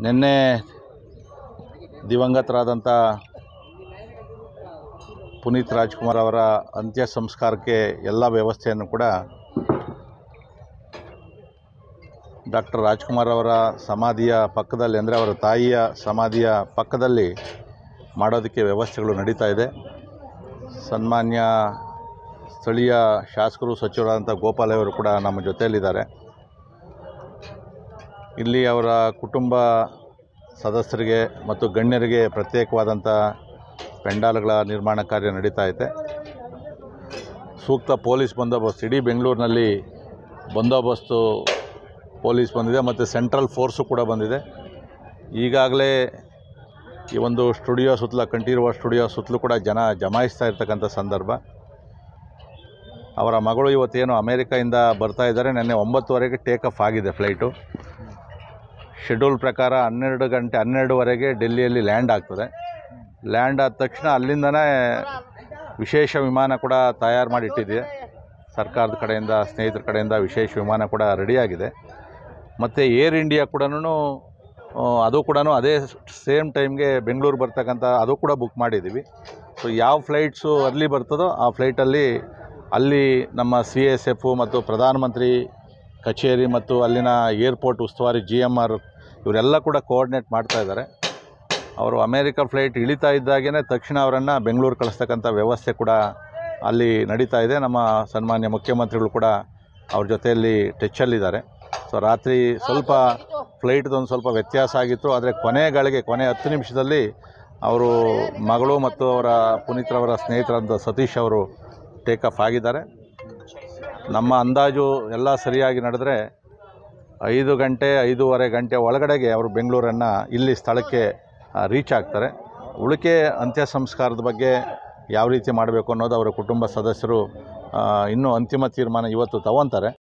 ನಿನ್ನೆ ದಿವಂಗತರಾದಂಥ ಪುನೀತ್ ರಾಜ್ಕುಮಾರ್ ಅವರ ಅಂತ್ಯ ಸಂಸ್ಕಾರಕ್ಕೆ ಎಲ್ಲ ವ್ಯವಸ್ಥೆಯನ್ನು ಕೂಡ ಡಾಕ್ಟರ್ ರಾಜ್ಕುಮಾರ್ ಅವರ ಸಮಾಧಿಯ ಪಕ್ಕದಲ್ಲಿ ಅಂದರೆ ಅವರ ತಾಯಿಯ ಸಮಾಧಿಯ ಪಕ್ಕದಲ್ಲಿ ಮಾಡೋದಕ್ಕೆ ವ್ಯವಸ್ಥೆಗಳು ನಡೀತಾ ಇದೆ ಸನ್ಮಾನ್ಯ ಸ್ಥಳೀಯ ಶಾಸಕರು ಸಚಿವರಾದಂಥ ಗೋಪಾಲ್ ಅವರು ಕೂಡ ನಮ್ಮ ಜೊತೆಯಲ್ಲಿದ್ದಾರೆ ಇಲ್ಲಿ ಅವರ ಕುಟುಂಬ ಸದಸ್ಯರಿಗೆ ಮತ್ತು ಗಣ್ಯರಿಗೆ ಪ್ರತ್ಯೇಕವಾದಂಥ ಪೆಂಡಾಲ್ಗಳ ನಿರ್ಮಾಣ ಕಾರ್ಯ ನಡೀತಾ ಐತೆ ಸೂಕ್ತ ಪೊಲೀಸ್ ಬಂದೋಬಸ್ತ್ ಇಡೀ ಬೆಂಗಳೂರಿನಲ್ಲಿ ಬಂದೋಬಸ್ತು ಪೊಲೀಸ್ ಬಂದಿದೆ ಮತ್ತು ಸೆಂಟ್ರಲ್ ಫೋರ್ಸು ಕೂಡ ಬಂದಿದೆ ಈಗಾಗಲೇ ಈ ಒಂದು ಸ್ಟುಡಿಯೋ ಸುತ್ತಲ ಕಂಠೀರವ ಸ್ಟುಡಿಯೋ ಸುತ್ತಲೂ ಕೂಡ ಜನ ಜಮಾಯಿಸ್ತಾ ಇರ್ತಕ್ಕಂಥ ಸಂದರ್ಭ ಅವರ ಮಗಳು ಇವತ್ತೇನು ಅಮೇರಿಕಾಯಿಂದ ಬರ್ತಾ ಇದ್ದಾರೆ ನಿನ್ನೆ ಒಂಬತ್ತುವರೆಗೆ ಟೇಕ್ ಆಫ್ ಆಗಿದೆ ಫ್ಲೈಟು ಶೆಡ್ಯೂಲ್ ಪ್ರಕಾರ ಹನ್ನೆರಡು ಗಂಟೆ ಹನ್ನೆರಡುವರೆಗೆ ಡೆಲ್ಲಿಯಲ್ಲಿ ಲ್ಯಾಂಡ್ ಆಗ್ತದೆ ಲ್ಯಾಂಡ್ ಆದ ತಕ್ಷಣ ಅಲ್ಲಿಂದನೇ ವಿಶೇಷ ವಿಮಾನ ಕೂಡ ತಯಾರು ಮಾಡಿ ಇಟ್ಟಿದೆ ಸರ್ಕಾರದ ಕಡೆಯಿಂದ ಸ್ನೇಹಿತರ ಕಡೆಯಿಂದ ವಿಶೇಷ ವಿಮಾನ ಕೂಡ ರೆಡಿಯಾಗಿದೆ ಮತ್ತು ಏರ್ ಇಂಡಿಯಾ ಕೂಡ ಅದು ಕೂಡ ಅದೇ ಸೇಮ್ ಟೈಮ್ಗೆ ಬೆಂಗಳೂರು ಬರ್ತಕ್ಕಂಥ ಅದು ಕೂಡ ಬುಕ್ ಮಾಡಿದ್ದೀವಿ ಸೊ ಯಾವ ಫ್ಲೈಟ್ಸು ಅರ್ಲಿ ಬರ್ತದೋ ಆ ಫ್ಲೈಟಲ್ಲಿ ಅಲ್ಲಿ ನಮ್ಮ ಸಿ ಎಸ್ ಎಫು ಮತ್ತು ಪ್ರಧಾನಮಂತ್ರಿ ಕಚೇರಿ ಮತ್ತು ಅಲ್ಲಿನ ಏರ್ಪೋರ್ಟ್ ಉಸ್ತುವಾರಿ ಜಿ ಎಮ್ ಆರ್ ಇವರೆಲ್ಲ ಕೂಡ ಕೋಆರ್ಡಿನೇಟ್ ಮಾಡ್ತಾ ಇದ್ದಾರೆ ಅವರು ಅಮೇರಿಕಾ ಫ್ಲೈಟ್ ಇಳಿತಾ ಇದ್ದಾಗೇ ತಕ್ಷಣ ಅವರನ್ನು ಬೆಂಗಳೂರು ಕಳಿಸ್ತಕ್ಕಂಥ ವ್ಯವಸ್ಥೆ ಕೂಡ ಅಲ್ಲಿ ನಡೀತಾ ಇದೆ ನಮ್ಮ ಸನ್ಮಾನ್ಯ ಮುಖ್ಯಮಂತ್ರಿಗಳು ಕೂಡ ಅವ್ರ ಜೊತೆಯಲ್ಲಿ ಟಚ್ಚಲ್ಲಿದ್ದಾರೆ ಸೊ ರಾತ್ರಿ ಸ್ವಲ್ಪ ಫ್ಲೈಟ್ದೊಂದು ಸ್ವಲ್ಪ ವ್ಯತ್ಯಾಸ ಆಗಿತ್ತು ಆದರೆ ಕೊನೆ ಗಳಿಗೆ ಕೊನೆ ಹತ್ತು ನಿಮಿಷದಲ್ಲಿ ಅವರು ಮಗಳು ಮತ್ತು ಅವರ ಪುನೀತ್ರವರ ಸ್ನೇಹಿತರಾದ ಸತೀಶ್ ಅವರು ಟೇಕ್ ಆಫ್ ಆಗಿದ್ದಾರೆ ನಮ್ಮ ಅಂದಾಜು ಎಲ್ಲ ಸರಿಯಾಗಿ ನಡೆದರೆ ಐದು ಗಂಟೆ ಐದೂವರೆ ಗಂಟೆ ಒಳಗಡೆಗೆ ಅವರು ಬೆಂಗಳೂರನ್ನು ಇಲ್ಲಿ ಸ್ಥಳಕ್ಕೆ ರೀಚ್ ಆಗ್ತಾರೆ ಉಳಿಕೆ ಅಂತ್ಯ ಸಂಸ್ಕಾರದ ಬಗ್ಗೆ ಯಾವ ರೀತಿ ಮಾಡಬೇಕು ಅನ್ನೋದು ಅವರ ಕುಟುಂಬ ಸದಸ್ಯರು ಆ, ಇನ್ನೂ ಅಂತಿಮ ತೀರ್ಮಾನ ಇವತ್ತು ತಗೊತಾರೆ